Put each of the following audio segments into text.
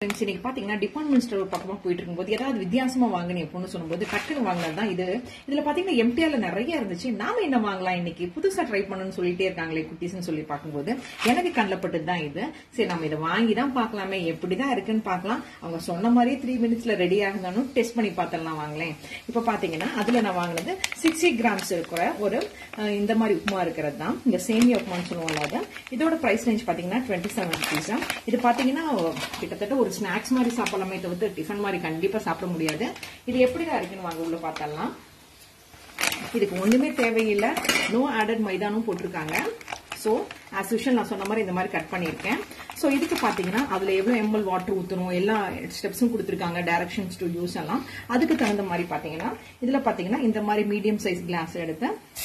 friends இன்னைக்கு பாத்தீங்கன்னா department store பக்கமா போயிட்டு இருக்கும்போது ஏதாவது வித்தியாசமா வாங்கினேன் பொண்ணு சொல்லும்போது டக்குன்னு வாங்கினது தான் இது இதுல பாத்தீங்கன்னா எம்டிஆர்ல நிறைய இருந்துச்சு நாம என்ன வாங்கலாம் இன்னைக்கு புதுசா ட்ரை பண்ணணும்னு சொல்லிட்டே இருக்காங்களே குட்டீஸ்னு சொல்லி பார்க்கும்போது எனக்கு கண்ணில் தான் இது சரி நம்ம இதை வாங்கி தான் பார்க்கலாமே எப்படிதான் இருக்குன்னு பார்க்கலாம் அவங்க சொன்ன மாதிரியே த்ரீ மினிட்ஸ்ல ரெடி ஆகுதானும் டெஸ்ட் பண்ணி பார்த்தலாம் வாங்களேன் இப்போ பாத்தீங்கன்னா அதுல நான் வாங்கினது சிக்ஸ்டி கிராம்ஸ் இருக்கிற ஒரு அஹ், இந்த மாதிரி உப்புமா இருக்கிறது தான் இந்த சேமியா உப்புமான்னு சொல்லுவோம்ல அது இதோட பிரைஸ் ரேஞ்ச் பாத்தீங்கன்னா டுவெண்ட்டி செவன் ருபீஸ் இது பாத்தீங்கன்னா கிட்டத்தட்ட ஒரு ஸ்நாக்ஸ் மாதிரி சாப்பிடலாமே தவிர்த்து டிஃபன் மாதிரி கண்டிப்பா சாப்பிட முடியாது இது எப்படிதான் இருக்குன்னு வாங்க உள்ள பார்த்தலாம் இதுக்கு ஒண்ணுமே தேவையில்லை நோ ஆடட் மைதானும் போட்டிருக்காங்க ஸோ ஆஸ் யூஷுவல் நான் சொன்ன மாதிரி இந்த மாதிரி கட் பண்ணியிருக்கேன் ஸோ இதுக்கு பார்த்தீங்கன்னா அதில் எவ்வளோ எம்எல் வாட்டர் ஊற்றணும் எல்லா ஸ்டெப்ஸும் கொடுத்துருக்காங்க டைரக்ஷன்ஸ் டு யூஸ் எல்லாம் அதுக்கு தகுந்த மாதிரி பார்த்தீங்கன்னா இதில் பார்த்தீங்கன்னா இந்த மாதிரி மீடியம் சைஸ் கிளாஸ் எடுத்து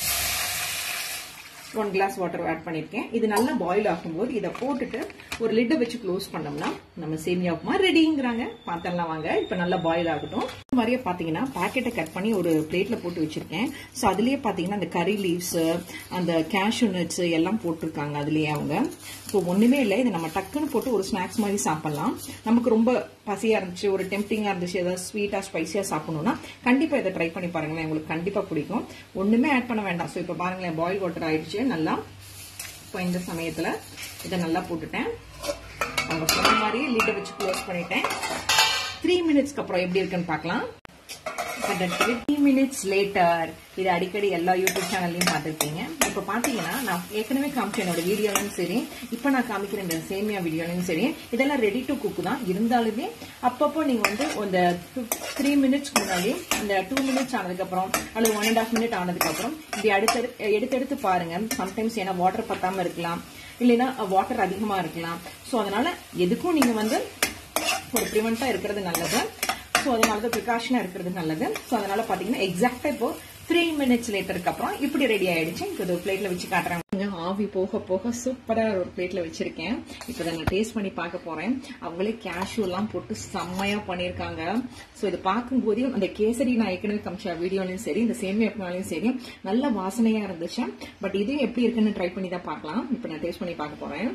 ஒன் கிளாஸ் வாட்டர் ஆட் பண்ணியிருக்கேன் இது நல்லா பாயில் ஆகும்போது இதை போட்டுட்டு ஒரு லிட்டை வச்சு க்ளோஸ் பண்ணோம்னா நம்ம சேமியா உப்புமா ரெடிங்கிறாங்க பார்த்தலாம் வாங்க இப்போ நல்லா பாயில் ஆகட்டும் இந்த மாதிரியே பார்த்தீங்கன்னா பாக்கெட்டை கட் பண்ணி ஒரு பிளேட்ல போட்டு வச்சிருக்கேன் ஸோ அதுலயே பார்த்தீங்கன்னா அந்த கறி லீவ்ஸ் அந்த கேஷ்யூ நட்ஸ் எல்லாம் போட்டிருக்காங்க அதுலயே அவங்க ஸோ ஒண்ணுமே இல்லை இதை நம்ம டக்குன்னு போட்டு ஒரு ஸ்நாக்ஸ் மாதிரி சாப்பிடலாம் நமக்கு ரொம்ப பசியா இருந்துச்சு ஒரு டெம்டிங்கா இருந்துச்சு ஏதாவது ஸ்வீட்டா ஸ்பைசியா சாப்பிடணும்னா கண்டிப்பா இதை ட்ரை பண்ணி பாருங்களேன் உங்களுக்கு கண்டிப்பா பிடிக்கும் ஒண்ணுமே ஆட் பண்ண வேண்டாம் ஸோ இப்போ பாருங்களேன் பாயில் வாட்டர் ஆயிடுச்சு நல்லா இப்போ இந்த சமயத்துல இதை நல்லா போட்டுட்டேன் அவங்க சொன்ன மாதிரி லிட்டை வச்சு க்ளோஸ் பண்ணிட்டேன் த்ரீ மினிட்ஸ்க்கு அப்புறம் எப்படி இருக்குன்னு பார்க்கலாம் த்ரீ மினிட்ஸ் லேட்டர் இது அடிக்கடி எல்லா யூடியூப் சேனல்லையும் பார்த்துருப்பீங்க இப்போ பார்த்தீங்கன்னா நான் ஏற்கனவே காமிச்சேன் என்னோட வீடியோலையும் சரி இப்போ நான் காமிக்கிற இந்த சேமியா வீடியோலையும் சரி இதெல்லாம் ரெடி டு குக் தான் இருந்தாலுமே அப்பப்போ நீங்கள் வந்து இந்த த்ரீ மினிட்ஸ்க்கு முன்னாடி அந்த டூ மினிட்ஸ் ஆனதுக்கப்புறம் அல்லது ஒன் அண்ட் ஆஃப் மினிட் ஆனதுக்கப்புறம் இப்படி அடுத்து எடுத்து எடுத்து பாருங்க சம்டைம்ஸ் ஏன்னா வாட்டர் பத்தாம இருக்கலாம் இல்லைன்னா வாட்டர் அதிகமாக இருக்கலாம் ஸோ அதனால எதுக்கும் நீங்கள் வந்து ஒரு ப்ரிவெண்ட்டாக இருக்கிறது நல்லது ஸோ அதனால தான் ப்ரிகாஷனாக இருக்கிறது நல்லது ஸோ அதனால பார்த்தீங்கன்னா எக்ஸாக்டாக இப்போ த்ரீ மினிட்ஸ் லேட்டருக்கு அப்புறம் இப்படி ரெடி ஆயிடுச்சு இப்போ ஒரு பிளேட்ல வச்சு காட்டுறேன் கொஞ்சம் ஆவி போக போக சூப்பராக ஒரு பிளேட்ல வச்சிருக்கேன் இப்போ இதை நான் டேஸ்ட் பண்ணி பார்க்க போறேன் அவங்களே கேஷ்யூ எல்லாம் போட்டு செம்மையா பண்ணியிருக்காங்க ஸோ இது பார்க்கும்போதே அந்த கேசரி நான் ஏற்கனவே காமிச்ச வீடியோலையும் சரி இந்த சேமியா உப்புமாலையும் சரி நல்ல வாசனையா இருந்துச்சு பட் இது எப்படி இருக்குன்னு ட்ரை பண்ணி தான் பார்க்கலாம் இப்போ நான் டேஸ்ட் பண்ணி பார்க்க போறேன்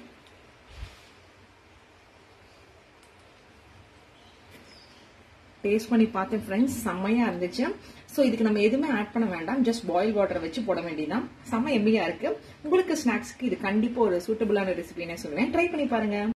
டேஸ்ட் பண்ணி பார்த்தேன் ஃப்ரெண்ட்ஸ் செம்மையா இருந்துச்சு ஸோ இதுக்கு நம்ம எதுவுமே ஆட் பண்ண வேண்டாம் ஜஸ்ட் பாயில் வாட்டர் வச்சு போட வேண்டியதான் செம்ம எம்மியா இருக்கு உங்களுக்கு ஸ்நாக்ஸ்க்கு இது கண்டிப்பா ஒரு சூட்டபிளான ரெசிபினே சொல்லுவேன் ட்ரை பண்ணி பாருங்க